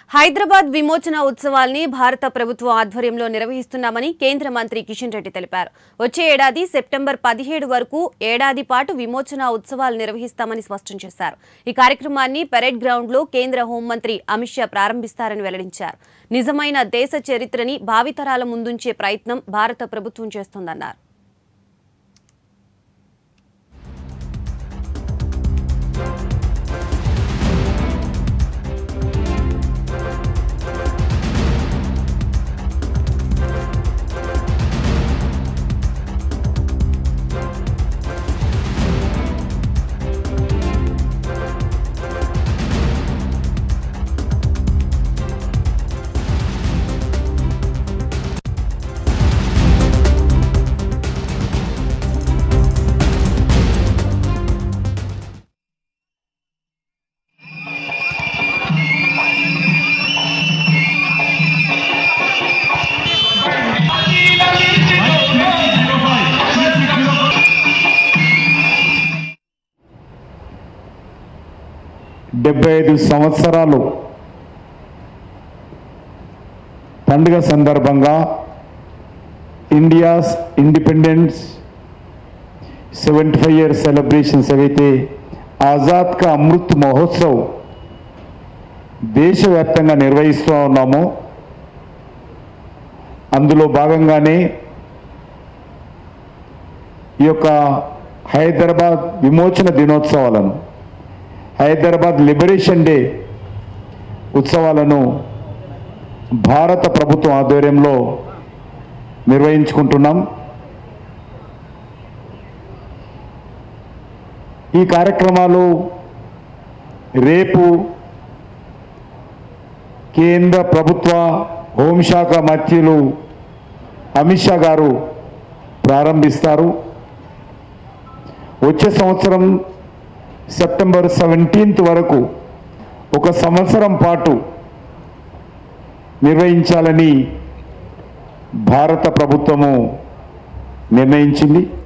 హైదరాబాద్ విమోచన ఉత్సవాల్ని భారత ప్రభుత్వం ఆధ్వర్యంలో నిర్వహిస్తున్నామని కేంద్ర మంత్రి కిషన్ రెడ్డి తెలిపారు వచ్చే ఏడాది సెప్టెంబర్ పదిహేడు వరకు ఏడాది పాటు విమోచన ఉత్సవాలు నిర్వహిస్తామని స్పష్టం చేశారు ఈ కార్యక్రమాన్ని పెరేడ్ గ్రౌండ్లో కేంద్ర హోంమంత్రి అమిత్ షా ప్రారంభిస్తారని వెల్లడించారు నిజమైన దేశ చరిత్రని భావితరాల ముందుంచే ప్రయత్నం భారత ప్రభుత్వం చేస్తోందన్నారు డెబ్బై ఐదు సంవత్సరాలు పండుగ సందర్భంగా India's independence seventy five year celebrations ఏవైతే ఆజాద్ కా అమృత్ మహోత్సవ్ దేశవ్యాప్తంగా నిర్వహిస్తూ ఉన్నామో అందులో భాగంగానే ఈ యొక్క హైదరాబాద్ విమోచన దినోత్సవాలను హైదరాబాద్ లిబరేషన్ డే ఉత్సవాలను భారత ప్రభుత్వం ఆధ్వర్యంలో నిర్వహించుకుంటున్నాం ఈ కార్యక్రమాలు రేపు కేంద్ర ప్రభుత్వ హోంశాఖ మంత్రులు అమిత్ షా గారు ప్రారంభిస్తారు వచ్చే సంవత్సరం సెప్టెంబర్ సెవెంటీన్త్ వరకు ఒక సంవత్సరం పాటు నిర్వహించాలని భారత ప్రభుత్వము నిర్ణయించింది